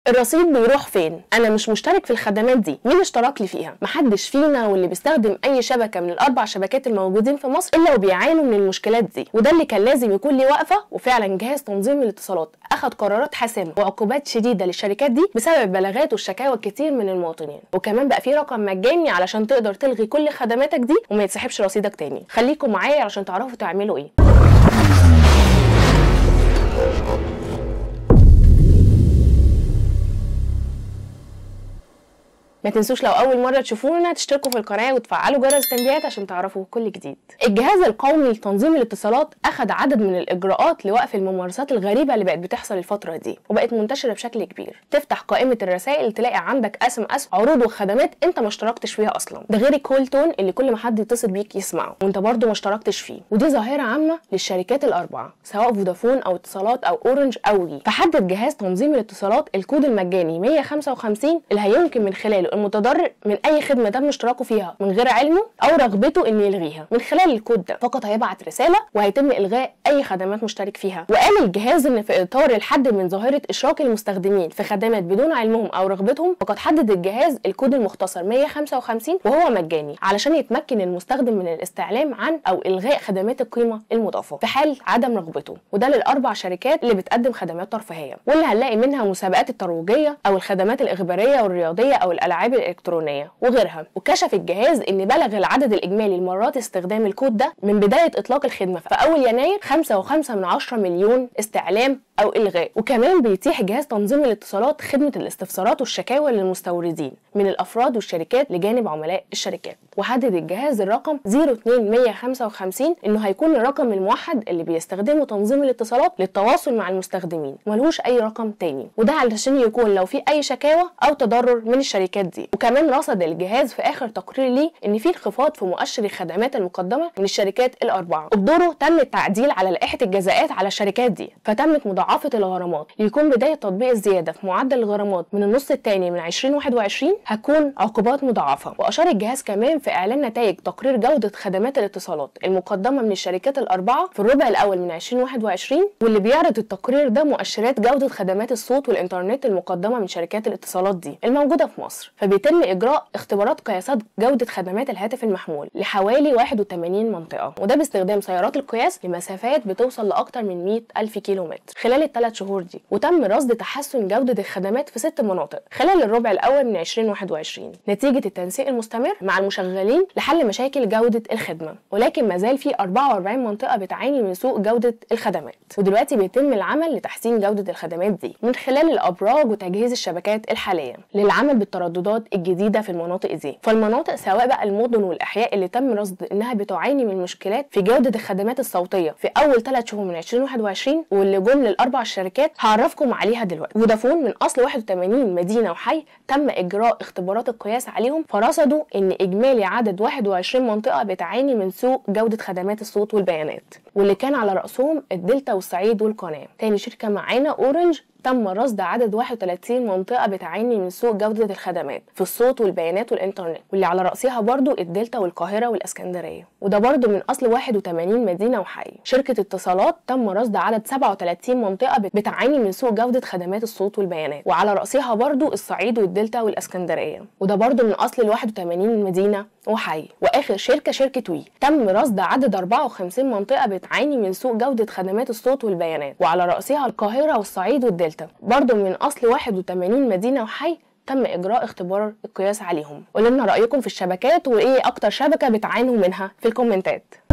الرصيد بيروح فين انا مش مشترك في الخدمات دي مين اشترك لي فيها محدش فينا واللي بيستخدم اي شبكه من الاربع شبكات الموجودين في مصر الا وبيعانوا من المشكلات دي وده اللي كان لازم يكون ليه وقفه وفعلا جهاز تنظيم الاتصالات اخذ قرارات حاسمه وعقوبات شديده للشركات دي بسبب البلاغات والشكاوى الكتير من المواطنين وكمان بقى في رقم مجاني علشان تقدر تلغي كل خدماتك دي وما يتسحبش رصيدك تاني خليكم معايا علشان تعرفوا تعملوا ايه ما تنسوش لو اول مره تشوفونا تشتركوا في القناه وتفعلوا جرس التنبيهات عشان تعرفوا كل جديد الجهاز القومي لتنظيم الاتصالات اخذ عدد من الاجراءات لوقف الممارسات الغريبه اللي بقت بتحصل الفتره دي وبقت منتشره بشكل كبير تفتح قائمه الرسائل تلاقي عندك اس ام اس عروض وخدمات انت ما اشتركتش فيها اصلا ده غير الكول تون اللي كل ما حد يتصل بيك يسمعه وانت برضه ما اشتركتش فيه ودي ظاهره عامه للشركات الاربعه سواء فودافون او اتصالات او اورنج او وي فحدد جهاز تنظيم الاتصالات الكود المجاني 155 اللي هيمكن من خلاله المتضرر من اي خدمه تم اشتراكه فيها من غير علمه او رغبته انه يلغيها من خلال الكود ده فقط هيبعت رساله وهيتم الغاء اي خدمات مشترك فيها وقال الجهاز ان في اطار الحد من ظاهره اشراك المستخدمين في خدمات بدون علمهم او رغبتهم فقد حدد الجهاز الكود المختصر 155 وهو مجاني علشان يتمكن المستخدم من الاستعلام عن او الغاء خدمات القيمه المضافه في حال عدم رغبته وده للاربع شركات اللي بتقدم خدمات ترفيهيه واللي هنلاقي منها مسابقات الترويجيه او الخدمات الاخباريه والرياضيه او الالعاب الالكترونيه وغيرها وكشف الجهاز ان بلغ العدد الاجمالي لمرات استخدام الكود ده من بدايه اطلاق الخدمه في اول يناير 5.5 من 10 مليون استعلام او الغاء وكمان بيتيح جهاز تنظيم الاتصالات خدمه الاستفسارات والشكاوى للمستوردين من الافراد والشركات لجانب عملاء الشركات وحدد الجهاز الرقم 02155 انه هيكون الرقم الموحد اللي بيستخدمه تنظيم الاتصالات للتواصل مع المستخدمين ملوش اي رقم تاني وده علشان يكون لو في اي شكاوى او تضرر من الشركات دي وكمان رصد الجهاز في اخر تقرير ليه ان في انخفاض في مؤشر الخدمات المقدمه من الشركات الاربعه وبدوره تم التعديل على لائحه الجزاءات على الشركات دي فتمت مضاعفه الغرامات ليكون بدايه تطبيق الزياده في معدل الغرامات من النص الثاني من 2021 هتكون عقوبات مضاعفه واشار الجهاز كمان في اعلان نتائج تقرير جوده خدمات الاتصالات المقدمه من الشركات الاربعه في الربع الاول من 2021 واللي بيعرض التقرير ده مؤشرات جوده خدمات الصوت والانترنت المقدمه من شركات الاتصالات دي الموجوده في مصر فبيتم اجراء اختبارات قياسات جوده خدمات الهاتف المحمول لحوالي 81 منطقه وده باستخدام سيارات القياس لمسافات بتوصل لاكثر من 100 الف كيلو متر خلال الثلاث شهور دي وتم رصد تحسن جوده الخدمات في ست مناطق خلال الربع الاول من 2021 نتيجه التنسيق المستمر مع المشغلين لحل مشاكل جوده الخدمه ولكن ما زال في 44 منطقه بتعاني من سوء جوده الخدمات ودلوقتي بيتم العمل لتحسين جوده الخدمات دي من خلال الابراج وتجهيز الشبكات الحاليه للعمل بالترددات الجديده في المناطق دي فالمناطق سواء بقى المدن والاحياء اللي تم رصد انها بتعاني من مشكلات في جوده الخدمات الصوتيه في اول ثلاث شهور من 2021 واللي جم للاربع شركات هعرفكم عليها دلوقتي فودافون من اصل 81 مدينه وحي تم اجراء اختبارات القياس عليهم فرصدوا ان اجمالي عدد 21 منطقه بتعاني من سوء جوده خدمات الصوت والبيانات واللي كان على راسهم الدلتا والصعيد والقناه تاني شركه معانا اورنج تم رصد عدد 31 منطقة بتعاني من سوء جودة الخدمات في الصوت والبيانات والإنترنت واللي على رأسها برضو الدلتا والقاهرة والإسكندرية وده برضو من أصل 81 مدينة وحي شركة اتصالات تم رصد عدد 37 منطقة بتعاني من سوء جودة خدمات الصوت والبيانات وعلى رأسها برضو الصعيد والدلتا والإسكندرية وده برضو من أصل 81 مدينة وحي واخر شركه شركه وي تم رصد عدد 54 منطقه بتعاني من سوء جوده خدمات الصوت والبيانات وعلى راسها القاهره والصعيد والدلتا برضو من اصل 81 مدينه وحي تم اجراء اختبار القياس عليهم قولوا لنا رايكم في الشبكات وايه اكتر شبكه بتعانوا منها في الكومنتات